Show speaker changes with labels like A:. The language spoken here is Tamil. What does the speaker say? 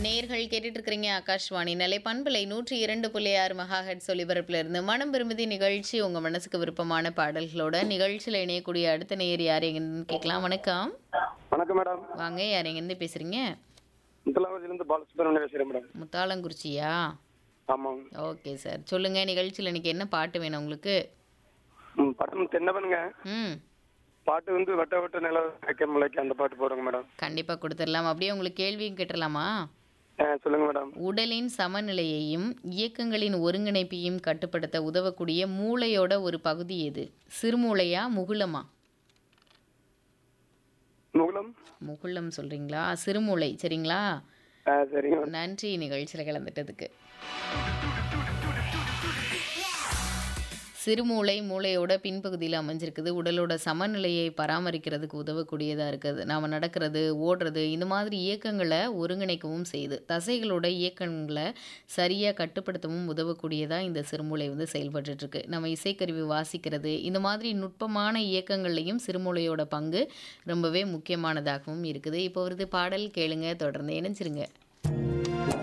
A: நேர்கள் கேட்டுட்டு இருக்கிறீங்க ஆகாஷ்வாணி நிலை பண்பலை நூற்றி இரண்டு புள்ளி ஆறு மகா ஹெட் ஒலிபரப்புல இருந்து மனம் விரும்புதி நிகழ்ச்சி உங்க மனசுக்கு விருப்பமான பாடல்களோட நிகழ்ச்சியில் இணையக்கூடிய அடுத்த நேயர் யார் எங்கன்னு கேட்கலாம் வணக்கம்
B: வணக்கம் மேடம்
A: வாங்க யார் எங்கேருந்து பேசுறீங்க
B: முத்தலாவதிலிருந்து பாலசுப்ரமணியம் பேசுகிறேன் மேடம்
A: முத்தாளங்குறிச்சியா
B: ஆமாம்
A: ஓகே சார் சொல்லுங்க நிகழ்ச்சியில் இன்னைக்கு என்ன பாட்டு வேணும் உங்களுக்கு
B: ம், பட்டம் தென்னவனுங்க
A: ம்
B: பாட்டு வந்து வட்ட வட்ட நில வைக்க முளைக்க அந்த பாட்டு போடுங்க மேடம்
A: கண்டிப்பாக கொடுத்துடலாம் அப்படியே உங்களுக்கு கேள்வியும் கேட்டுடலாமா
B: ஆ, சொல்லுங்க மேடம்
A: உடலின் சமநிலையையும் இயக்கங்களின் ஒருங்கிணைப்பையும் கட்டுப்படுத்த உதவக்கூடிய மூளையோட ஒரு பகுதி எது சிறுமூளையா முகுளமா
B: முகுலம்
A: முகுளம் சொல்றீங்களா சிறுமூளை சரிங்களா
B: ஆ சரிங்க மேடம்
A: நன்றி நிகழ்ச்சியில் கலந்துட்டதுக்கு சிறுமூளை மூளையோட பின்பகுதியில் அமைஞ்சிருக்குது உடலோட சமநிலையை பராமரிக்கிறதுக்கு உதவக்கூடியதாக இருக்குது நாம் நடக்கிறது ஓடுறது இந்த மாதிரி இயக்கங்களை ஒருங்கிணைக்கவும் செய்யுது தசைகளோட இயக்கங்களை சரியாக கட்டுப்படுத்தவும் உதவக்கூடியதாக இந்த சிறுமூளை வந்து செயல்பட்டுருக்கு நம்ம இசைக்கருவி வாசிக்கிறது இந்த மாதிரி நுட்பமான இயக்கங்கள்லையும் சிறுமூளையோட பங்கு ரொம்பவே முக்கியமானதாகவும் இருக்குது இப்போ வருது பாடல் கேளுங்க தொடர்ந்து இணைஞ்சிருங்க